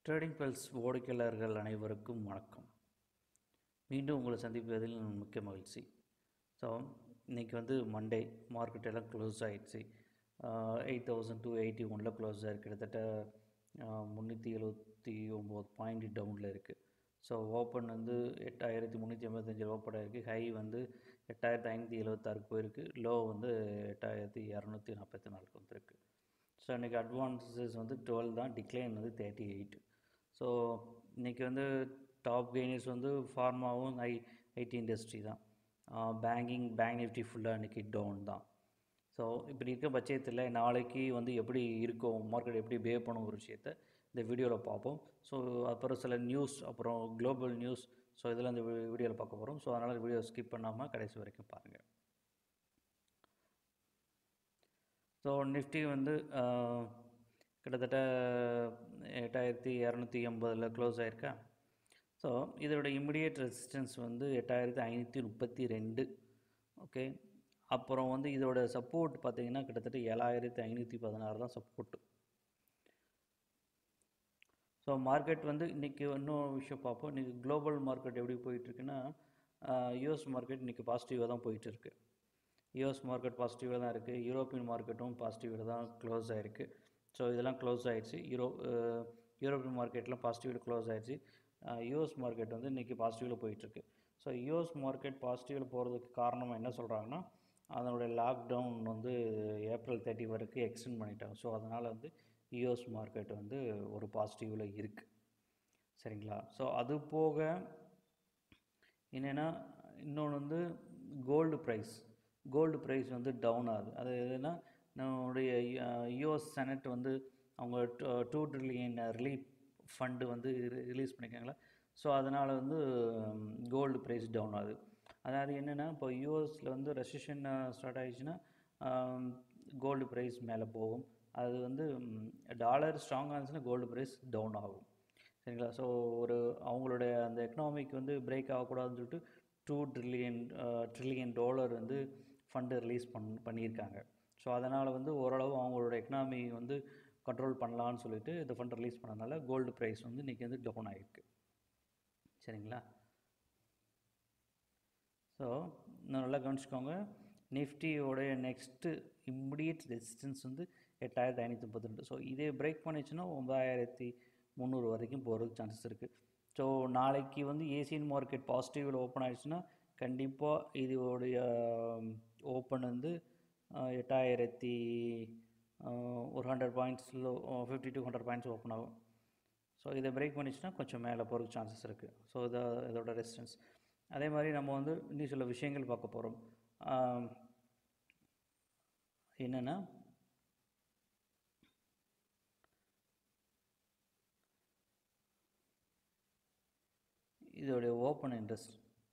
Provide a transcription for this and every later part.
trading bells வாடிக்கையாளர்கள் அனைவருக்கும் வணக்கம் மீண்டும் உங்களை சந்திப்பதில் மிக்க மகிழ்ச்சி ஸோ இன்றைக்கி வந்து மண்டே மார்க்கெட் எல்லாம் க்ளோஸ் ஆகிடுச்சு எயிட் தௌசண்ட் டூ எயிட்டி ஒனில் க்ளோஸ் ஆகிருக்கு கிட்டத்தட்ட முந்நூற்றி எழுபத்தி ஒம்பது பாயிண்ட் டவுனில் இருக்குது ஸோ ஓப்பன் வந்து எட்டாயிரத்தி முந்நூற்றி எண்பத்தஞ்சில் ஓப்பன் ஆகிருக்கு ஹை வந்து எட்டாயிரத்தி ஐநூற்றி எழுபத்தாறுக்கு போயிருக்கு லோ வந்து எட்டாயிரத்தி இரநூத்தி நாற்பத்தி நாலுக்கு வந்திருக்கு ஸோ இன்றைக்கி அட்வான்சஸ் வந்து டுவெல் தான் டிக்ளைன் வந்து தேர்ட்டி எயிட் ஸோ இன்றைக்கி வந்து டாப் கெய்னர்ஸ் வந்து ஃபார்மாவும் ஐ ஐடி இண்டஸ்ட்ரி தான் பேங்கிங் பேங்க் நிஃப்டி ஃபுல்லாக இன்றைக்கி டவுன் தான் ஸோ இப்படி இருக்க பட்சத்தில் நாளைக்கு வந்து எப்படி இருக்கும் மார்க்கெட் எப்படி பிஹேவ் பண்ணும் ஒரு விஷயத்தை இந்த வீடியோவில் பார்ப்போம் ஸோ அப்புறம் சில நியூஸ் அப்புறம் குளோபல் நியூஸ் ஸோ இதெல்லாம் இந்த வீடியோவில் பார்க்க போகிறோம் ஸோ அதனால் வீடியோ ஸ்கிப் பண்ணாமல் கடைசி வரைக்கும் பாருங்கள் ஸோ நிஃப்டி வந்து கிட்டத்தட்ட எட்டாயிரத்தி இரநூத்தி எண்பதில் க்ளோஸ் ஆயிருக்கா ஸோ இதோட இமிடியேட் ரெசிஸ்டன்ஸ் வந்து எட்டாயிரத்தி ஐநூற்றி முப்பத்தி ரெண்டு ஓகே அப்புறம் வந்து இதோட சப்போர்ட் பார்த்தீங்கன்னா கிட்டத்தட்ட ஏழாயிரத்தி ஐநூற்றி பதினாறு தான் சப்போர்ட்டு ஸோ மார்க்கெட் வந்து இன்றைக்கி இன்னும் விஷயம் பார்ப்போம் இன்றைக்கி குளோபல் மார்க்கெட் எப்படி போயிட்டுருக்குன்னா யூஎஸ் மார்க்கெட் இன்றைக்கி பாசிட்டிவாக தான் போயிட்டுருக்கு யூஎஸ் மார்க்கெட் பாசிட்டிவாக தான் இருக்குது யூரோப்பியன் மார்க்கெட்டும் பாசிட்டிவாக தான் க்ளோஸ் ஆகிருக்கு ஸோ இதெல்லாம் க்ளோஸ் ஆகிடுச்சு யூரோ யூரோப்பியன் மார்க்கெட்லாம் பாசிட்டிவில் க்ளோஸ் ஆகிடுச்சு யூஎஸ் மார்க்கெட் வந்து இன்றைக்கி பாசிட்டிவில் போயிட்டுருக்கு ஸோ யூஎஸ் மார்க்கெட் பாசிட்டிவில் போகிறதுக்கு காரணம் என்ன சொல்கிறாங்கன்னா அதனுடைய லாக்டவுன் வந்து ஏப்ரல் தேர்ட்டி வரைக்கும் எக்ஸ்டெண்ட் பண்ணிட்டாங்க ஸோ அதனால் வந்து யூஎஸ் மார்க்கெட் வந்து ஒரு பாசிட்டிவில் இருக்குது சரிங்களா ஸோ அது போக என்னென்னா இன்னொன்று வந்து கோல்டு ப்ரைஸ் கோல்டு ப்ரைஸ் வந்து டவுன் ஆகுது அது எதுனா நம்மளுடைய யூஎஸ் செனட் வந்து அவங்க டூ ட்ரில்லியன் ரிலீஃப் ஃபண்டு வந்து ரிலீஸ் பண்ணியிருக்காங்களா ஸோ அதனால் வந்து கோல்டு ப்ரைஸ் டவுன் ஆகுது அதாவது என்னென்னா இப்போ யூஎஸில் வந்து ரெசிஷன் ஸ்டார்ட் ஆகிடுச்சுன்னா கோல்டு ப்ரைஸ் மேலே போகும் அது வந்து டாலர் ஸ்ட்ராங் ஆச்சுன்னா கோல்டு ப்ரைஸ் டவுன் ஆகும் சரிங்களா ஸோ ஒரு அவங்களுடைய அந்த எக்கனாமிக் வந்து பிரேக் ஆகக்கூடாதுன்னு சொல்லிட்டு டூ ட்ரில்லியன் ட்ரில்லியன் டாலர் வந்து ஃபண்டு ரிலீஸ் பண் பண்ணியிருக்காங்க ஸோ அதனால் வந்து ஓரளவு அவங்களோட எக்கனாமி வந்து கண்ட்ரோல் பண்ணலான்னு சொல்லிட்டு இந்த ஃபண்ட் ரிலீஸ் பண்ணனால கோல்டு ப்ரைஸ் வந்து இன்றைக்கி வந்து டவுன் ஆகிருக்கு சரிங்களா ஸோ இன்னும் நல்லா கவனிச்சுக்கோங்க நிஃப்டியோடைய நெக்ஸ்ட்டு இம்மிடியட் ரெசிஸ்டன்ஸ் வந்து எட்டாயிரத்தி ஐநூற்றி முப்பத்தி ரெண்டு ஸோ இதே பிரேக் பண்ணிச்சுன்னா ஒம்பதாயிரத்தி முந்நூறு வரைக்கும் போகிறதுக்கு சான்சஸ் இருக்குது ஸோ நாளைக்கு வந்து ஏசியன் மார்க்கெட் பாசிட்டிவில் ஓப்பன் ஆகிடுச்சுன்னா கண்டிப்பாக இதோடைய ஓப்பன் வந்து எட்டாயிரத்தி ஒரு ஹண்ட்ரட் பாயிண்ட்ஸில் fifty two hundred points open ஆகும் ஸோ இதை பிரேக் பண்ணிச்சுன்னா கொஞ்சம் மேலே போகிறதுக்கு சான்சஸ் இருக்குது ஸோ இதை இதோட ரெசிஸ்டன்ஸ் அதே மாதிரி நம்ம வந்து இன்னும் சில விஷயங்கள் பார்க்க போகிறோம் என்னென்னா இதோடைய ஓப்பன் இன்ட்ரெஸ்ட்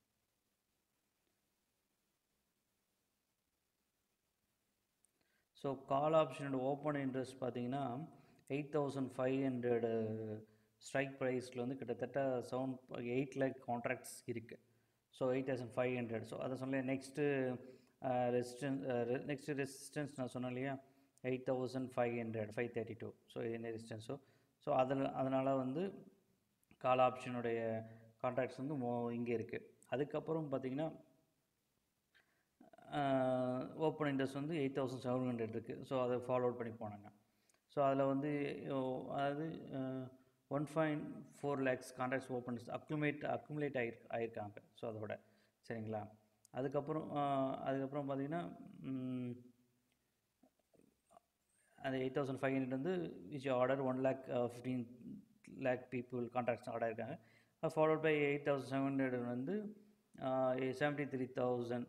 ஸோ கால் ஆப்ஷனோட ஓப்பன் இன்ட்ரெஸ்ட் பார்த்தீங்கன்னா eight thousand five hundred strike ப்ரைஸில் வந்து கிட்டத்தட்ட செவன் எயிட் லேக் கான்ட்ராக்ட்ஸ் இருக்குது so eight thousand five hundred so அதை சொன்னேன் நெக்ஸ்ட்டு ரெசிஸ்டன்ஸ் நெக்ஸ்ட் ரெசிஸ்டன்ஸ் நான் சொன்னேன் இல்லையா eight thousand five hundred five thirty two so என்ன ரெசிஸ்டன்ஸோ ஸோ அதில் அதனால் வந்து கால் ஆப்ஷனுடைய கான்ட்ராக்ட்ஸ் வந்து மோ இங்கே இருக்குது அதுக்கப்புறம் பார்த்திங்கன்னா ஓப்பன் இன்ட்ரெஸ்ட் வந்து எயிட் தௌசண்ட் செவன் ஹண்ட்ரட் இருக்குது ஸோ அதை ஃபாலோ அவுட் பண்ணி போனாங்க ஸோ அதில் வந்து அதாவது one point four lakhs contracts open accumulate accumulate ஆகி ஆகிருக்காங்க ஸோ அதோட சரிங்களா அதுக்கப்புறம் அதுக்கப்புறம் பார்த்திங்கன்னா அந்த எயிட் தௌசண்ட் ஃபைவ் ஹண்ட்ரட் வந்து which order one lakh fifteen lakh people contracts order இருக்காங்க followed by eight thousand seven hundred வந்து seventy three thousand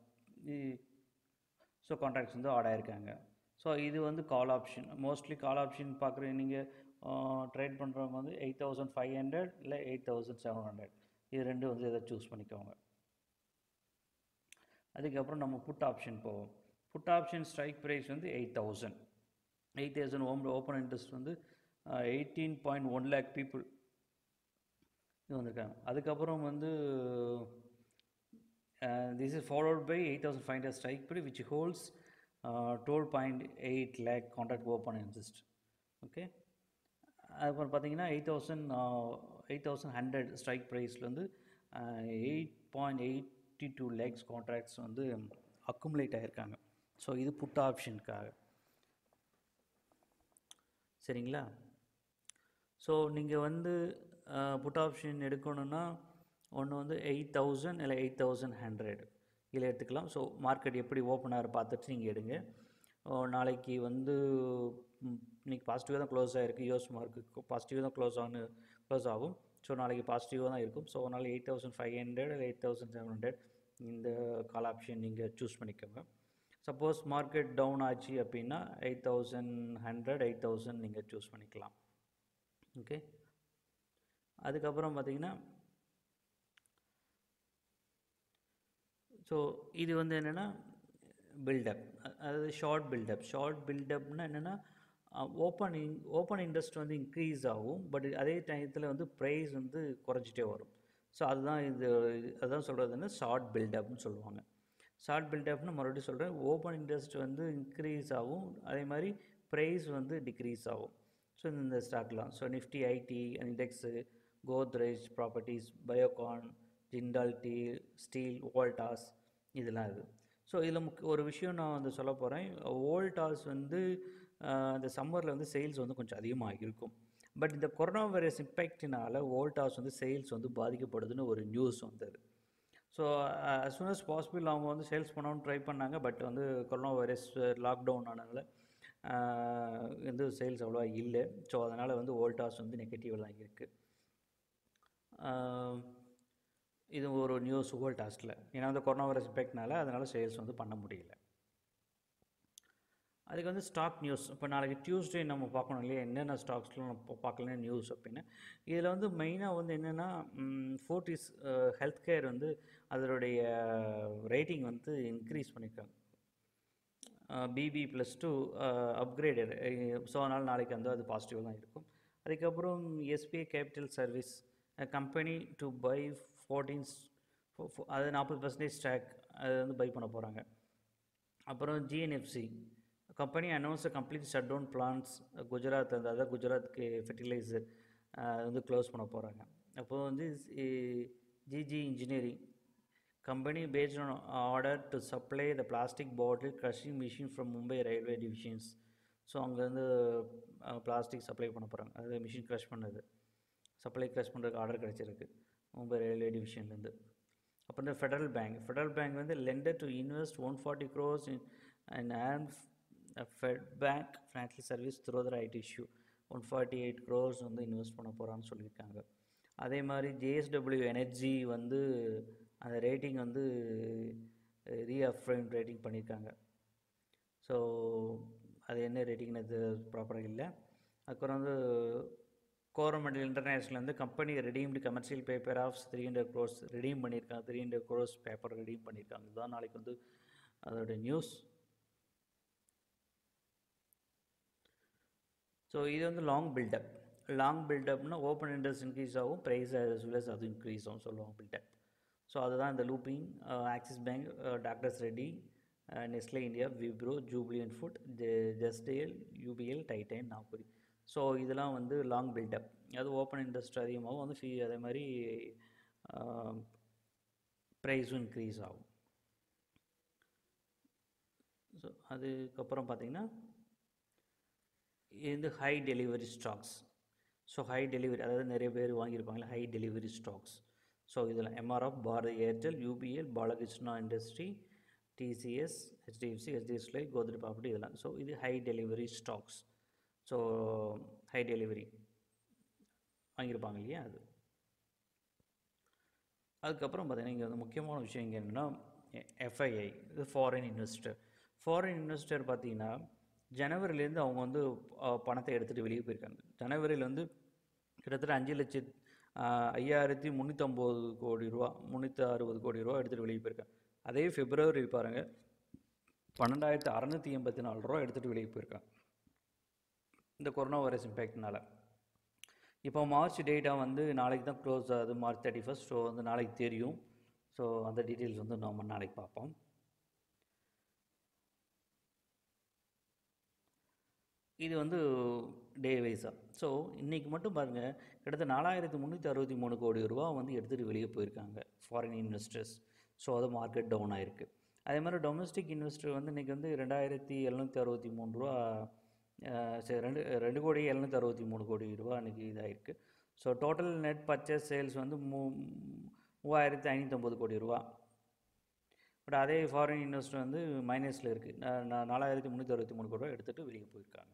so contracts வந்து ஆட் ஆகிருக்காங்க ஸோ இது வந்து call option mostly call option பார்க்குற நீங்கள் ட்ரேட் பண்ணுறவங்க வந்து எயிட் தௌசண்ட் ஃபைவ் ஹண்ட்ரட் இல்லை எயிட் தௌசண்ட் செவன் ஹண்ட்ரட் இது ரெண்டு வந்து எதை சூஸ் பண்ணிக்கோங்க அதுக்கப்புறம் நம்ம புட் ஆப்ஷன் போவோம் புட் ஆப்ஷன் ஸ்ட்ரைக் ப்ரைஸ் வந்து எயிட் தௌசண்ட் எயிட் தௌசண்ட் ஓம் ஓப்பன் இன்ட்ரெஸ்ட் வந்து eighteen point one lakh people இது வந்திருக்காங்க அதுக்கப்புறம் வந்து this is followed by eight thousand five hundred strike price which holds twelve point eight lakh contract open interest okay அப்புறம் பார்த்தீங்கன்னா eight thousand eight thousand hundred strike ப்ரைஸ்லேருந்து eight point eighty two lakhs contracts வந்து accumulate ஆகிருக்காங்க so இது put ஆப்ஷனுக்காக சரிங்களா so நீங்கள் வந்து புட் ஆப்ஷன் எடுக்கணுன்னா ஒன்று வந்து எயிட் தௌசண்ட் இல்லை எயிட் தௌசண்ட் ஹண்ட்ரட் இதில் எடுத்துக்கலாம் ஸோ மார்க்கெட் எப்படி ஓப்பன் ஆகிற பார்த்துட்டு நீங்கள் எடுங்க ஓ, நாளைக்கு வந்து ம், இன்னைக்கு பாசிட்டிவாக தான் க்ளோஸ் ஆகிருக்கு யூஎஸ் மார்க்கு பாசிட்டிவாக தான் க்ளோஸ் ஆகணும் க்ளோஸ் ஆகும் ஸோ நாளைக்கு பாசிட்டிவாக தான் இருக்கும் ஸோ அதனால் எயிட் தௌசண்ட் ஃபைவ் ஹண்ட்ரட் இல்லை எயிட் தௌசண்ட் செவன் ஹண்ட்ரட் இந்த கால் ஆப்ஷன் நீங்கள் சூஸ் பண்ணிக்கோங்க சப்போஸ் மார்க்கெட் டவுன் ஆச்சு அப்படின்னா eight thousand hundred eight thousand நீங்கள் சூஸ் பண்ணிக்கலாம் ஓகே அதுக்கப்புறம் பார்த்தீங்கன்னா ஸோ இது வந்து என்னென்னா பில்டப் அதாவது ஷார்ட் பில்டப் ஷார்ட் பில்டப்னா என்னென்னா ஓப்பனிங் ஓப்பன் இன்ட்ரெஸ்ட் வந்து இன்க்ரீஸ் ஆகும் பட் அதே டயத்தில் வந்து ப்ரைஸ் வந்து குறைஞ்சிட்டே வரும் ஸோ அதுதான் இது அதுதான் சொல்கிறதுன்னா ஷார்ட் பில்டப்னு சொல்லுவாங்க ஷார்ட் பில்டப்னு மறுபடியும் சொல்கிறேன் ஓப்பன் இன்ட்ரெஸ்ட் வந்து இன்க்ரீஸ் ஆகும் அதே மாதிரி ப்ரைஸ் வந்து டிக்ரீஸ் ஆகும் ஸோ இந்த ஸ்டாக்லாம் so Nifty IT index Godrej Properties Biocon Jindal டீ ஸ்டீல் வோல்டாஸ் இதெல்லாம் இது ஸோ இதில் முக்கிய ஒரு விஷயம் நான் வந்து சொல்ல போகிறேன் வோல்டாஸ் வந்து ஆஹ், இந்த சம்மரில் வந்து சேல்ஸ் வந்து கொஞ்சம் அதிகமாக இருக்கும் பட் இந்த கொரோனா வைரஸ் இம்பேக்டினால வோல்டாஸ் வந்து சேல்ஸ் வந்து பாதிக்கப்படுதுன்னு ஒரு நியூஸ் வந்தது so as soon as possible அவங்க வந்து சேல்ஸ் பண்ணணும்னு ட்ரை பண்ணாங்க பட் வந்து கொரோனா வைரஸ் லாக்டவுன் ஆனதுனால ஆஹ், வந்து சேல்ஸ் அவ்வளோவா இல்லை ஸோ அதனால் வந்து வோல்டாஸ் வந்து நெகட்டிவ் தான் இருக்குது இது ஒரு நியூஸ் வோல்டாஸில் ஏன்னா வந்து கொரோனா வைரஸ் இம்பேக்ட்னால அதனால் சேல்ஸ் வந்து பண்ண முடியல அதுக்கு வந்து ஸ்டாக் நியூஸ் இப்போ நாளைக்கு டியூஸ்டே நம்ம பார்க்கணும் இல்லையா என்னென்ன ஸ்டாக்ஸ்லாம் நம்ம பார்க்கலாம் நியூஸ் அப்படின்னு இதில் வந்து மெயினாக வந்து என்னென்னா ஃபோர்டிஸ் ஹெல்த் கேர் வந்து அதனுடைய ரேட்டிங் வந்து இன்க்ரீஸ் பண்ணியிருக்காங்க BB plus to upgraded so அதனால் நாளைக்கு வந்து அது பாசிட்டிவ் தான் இருக்கும் அதுக்கப்புறம் SBI capital service company to buy fourteens அது நாற்பது பர்சன்டேஜ் ஸ்டாக் அது வந்து பை பண்ண போகிறாங்க அப்புறம் GNFC company announce complete shut down plans Gujarat அந்த அதாவது குஜராத்துக்கு ஃபெர்டிலைசர் வந்து க்ளோஸ் பண்ண போகிறாங்க அப்போ வந்து GG engineering company based on order to supply the plastic bottle crushing machine from Mumbai railway divisions so அங்கேருந்து பிளாஸ்டிக் சப்ளை பண்ண போகிறாங்க அது மிஷின் க்ரஷ் பண்ணது சப்ளை க்ரஷ் பண்ணுறதுக்கு ஆர்டர் கிடச்சிருக்கு மும்பை ரயில்வே டிவிஷன்லேருந்து அப்புறம் இந்த ஃபெடரல் பேங்க் ஃபெடரல் பேங்க் வந்து lender to invest one forty crores in and on Fed Bank financial service through the right issue one forty eight crores வந்து இன்வெஸ்ட் பண்ண போகிறான்னு சொல்லியிருக்காங்க அதே மாதிரி ஜேஎஸ்டபிள்யூ எனர்ஜி வந்து அந்த ரேட்டிங் வந்து ரீஅஃப்ரைம் ரேட்டிங் பண்ணியிருக்காங்க ஸோ அது என்ன ரேட்டிங்னு அது ப்ராப்பராக இல்லை அதுக்கப்புறம் வந்து கோரமண்டல் இன்டர்நேஷ்னல் வந்து company redeemed commercial paper of three hundred crores redeem பண்ணியிருக்காங்க three hundred crores paper redeem பண்ணியிருக்காங்க இதுதான் நாளைக்கு வந்து அதோட நியூஸ் ஸோ இது வந்து லாங் பில்டப் லாங் பில்டப்னா ஓப்பன் இன்ட்ரெஸ்ட் இன்க்ரீஸ் ஆகும் ப்ரைஸ் as well as அது இன்க்ரீஸ் ஆகும் ஸோ லாங் பில்டப் ஸோ அதுதான் இந்த looping Axis Bank doctor's Reddy Nestle India Wipro Jubilant food Justdial UPL Titan Naukri so இதெல்லாம் வந்து லாங் பில்டப் அது ஓப்பன் இன்ட்ரெஸ்ட் அதிகமாகும் வந்து ஃபீ அதே மாதிரி ப்ரைஸும் இன்க்ரீஸ் ஆகும் ஸோ அதுக்கப்புறம் பார்த்தீங்கன்னா இது high delivery stocks so high delivery அதாவது நிறைய பேர் வாங்கியிருப்பாங்களே ஹை டெலிவரி ஸ்டாக்ஸ் ஸோ இதில் MRF Bharti Airtel UPL Balkrishna industry TCS HDFC HDFC life Godrej property இதெல்லாம் ஸோ இது high delivery stocks so high delivery வாங்கியிருப்பாங்க இல்லையா அது அதுக்கப்புறம் பார்த்தீங்கன்னா இங்கே வந்து முக்கியமான விஷயம் இங்கே என்னென்னா எஃப்ஐஐ இது ஃபாரின் இன்வெஸ்டர் ஃபாரின் இன்வெஸ்டர் பார்த்தீங்கன்னா ஜனவரிலேருந்து அவங்க வந்து அஹ், பணத்தை எடுத்துகிட்டு வெளியே போயிருக்காங்க ஜனவரியில் வந்து கிட்டத்தட்ட அஞ்சு லட்சத் அஹ், ஐயாயிரத்தி முந்நூற்றம்பது கோடி ரூபா முந்நூற்றி அறுபது கோடி ரூபா எடுத்துகிட்டு வெளியே போயிருக்காங்க அதே பிப்ரவரி பாருங்கள் பன்னெண்டாயிரத்து அறநூற்றி எண்பத்தி நாலு ரூபா எடுத்துகிட்டு வெளியே போயிருக்காங்க இந்த கொரோனா வைரஸ் இம்பேக்ட்னால இப்போ மார்ச் டேட்டா வந்து நாளைக்கு தான் க்ளோஸ் ஆகுது மார்ச் தேர்ட்டி ஃபஸ்ட் ஸோ வந்து நாளைக்கு தெரியும் ஸோ அந்த டீட்டெயில்ஸ் வந்து நம்ம நாளைக்கு பார்ப்போம் இது வந்து டே வைஸாக ஸோ இன்றைக்கி மட்டும் பாருங்கள் கிட்டத்தட்ட நாலாயிரத்தி முந்நூற்றி அறுபத்தி மூணு கோடி ரூபா வந்து எடுத்துகிட்டு வெளியே போயிருக்காங்க ஃபாரின் இன்வெஸ்டர்ஸ் ஸோ அது மார்க்கெட் டவுன் ஆயிருக்கு அதே மாதிரி டொமஸ்டிக் இன்வெஸ்டர் வந்து இன்றைக்கி வந்து ரெண்டாயிரத்தி எழுநூற்றி அறுபத்தி மூணு ரூபா அஹ், சரி ரெண்டு ரெண்டு கோடி எழுநூற்றி அறுபத்தி மூணு கோடி ரூபா இன்றைக்கி இதாகிருக்கு so total net purchase sales வந்து மூ மூவாயிரத்தி ஐநூற்றம்பது கோடி ரூபா பட் அதே ஃபாரின் இன்வெஸ்டர் வந்து மைனஸில் இருக்குது நாலாயிரத்தி முந்நூற்றி அறுபத்தி மூணு கோடி ரூபா எடுத்துகிட்டு வெளியே போயிருக்காங்க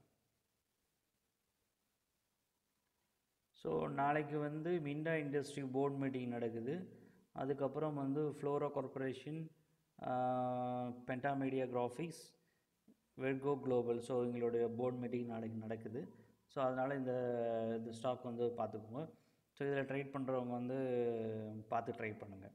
ஸோ நாளைக்கு வந்து மிண்டா இண்டஸ்ட்ரி போர்ட் மீட்டிங் நடக்குது அதுக்கப்புறம் வந்து ஃப்ளோரா கார்பரேஷன் பென்டாமீடியா கிராஃபிக்ஸ் வெட்கோ குளோபல் ஸோ எங்களுடைய போர்ட் மீட்டிங் நாளைக்கு நடக்குது ஸோ அதனால் இந்த இந்த ஸ்டாக் வந்து பார்த்துக்கோங்க ஸோ இதில் ட்ரேட் பண்ணுறவங்க வந்து பார்த்து ட்ரை பண்ணுங்கள்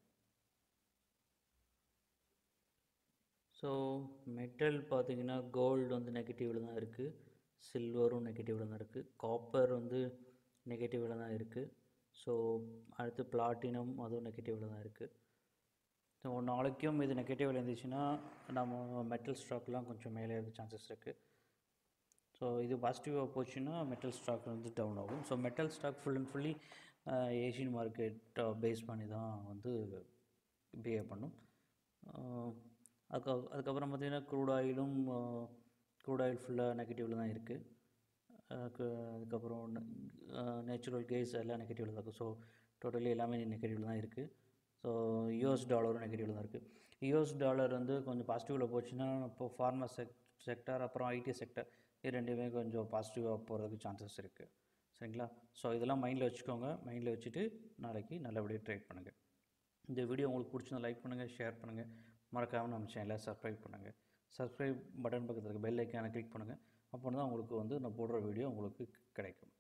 ஸோ மெட்டல் பார்த்தீங்கன்னா கோல்டு வந்து நெகட்டிவில் தான் இருக்குது சில்வரும் நெகட்டிவில் தான் இருக்குது காப்பர் வந்து நெகட்டிவில் தான் இருக்குது ஸோ அடுத்து பிளாட்டினம் அதுவும் நெகட்டிவில் தான் இருக்குது ஸோ நாளைக்கும் இது நெகட்டிவில் இருந்துச்சுன்னா நம்ம மெட்டல் ஸ்டாக்லாம் கொஞ்சம் மேலே இருக்க சான்சஸ் இருக்குது ஸோ இது பாசிட்டிவாக போச்சுன்னா மெட்டல் ஸ்டாக் வந்து டவுன் ஆகும் so metal stock full and fully Asian market base பண்ணி தான் வந்து பிஹேவ் பண்ணும் அஹ் அதுக்கு அதுக்கப்புறம் பார்த்திங்கன்னா க்ரூட் ஆயிலும் க்ரூட் ஆயில் ஃபுல்லாக நெகட்டிவில் தான் இருக்குது அதுக்கு அதுக்கப்புறம் நேச்சுரல் கேஸ் எல்லாம் நெகட்டிவில் தான் இருக்குது ஸோ டோட்டலி எல்லாமே நெகட்டிவில் தான் இருக்குது ஸோ யூஎஸ் டாலரும் நெகட்டிவில் தான் இருக்குது யூஎஸ் டாலர் வந்து கொஞ்சம் பாசிட்டிவில் போச்சுன்னா இப்போ ஃபார்மா செக் செக்டர் அப்புறம் ஐடி செக்டர் இது ரெண்டுமே கொஞ்சம் பாசிட்டிவாக போகிறதுக்கு சான்சஸ் இருக்குது சரிங்களா ஸோ இதெல்லாம் மைண்டில் வச்சுக்கோங்க மைண்டில் வச்சுட்டு நாளைக்கு நல்லபடியாக ட்ரேட் பண்ணுங்கள் இந்த வீடியோ உங்களுக்கு பிடிச்சிருந்தா லைக் பண்ணுங்கள் ஷேர் பண்ணுங்கள் மறக்காமல் நம்ம சேனலை சப்ஸ்கிரைப் பண்ணுங்கள் சப்ஸ்கிரைப் பட்டன் பக்கத்தில் இருக்க பெல் ஐக்கானை கிளிக் பண்ணுங்கள் அப்போ தான் உங்களுக்கு வந்து நான் போடுற வீடியோ உங்களுக்கு கிடைக்கும்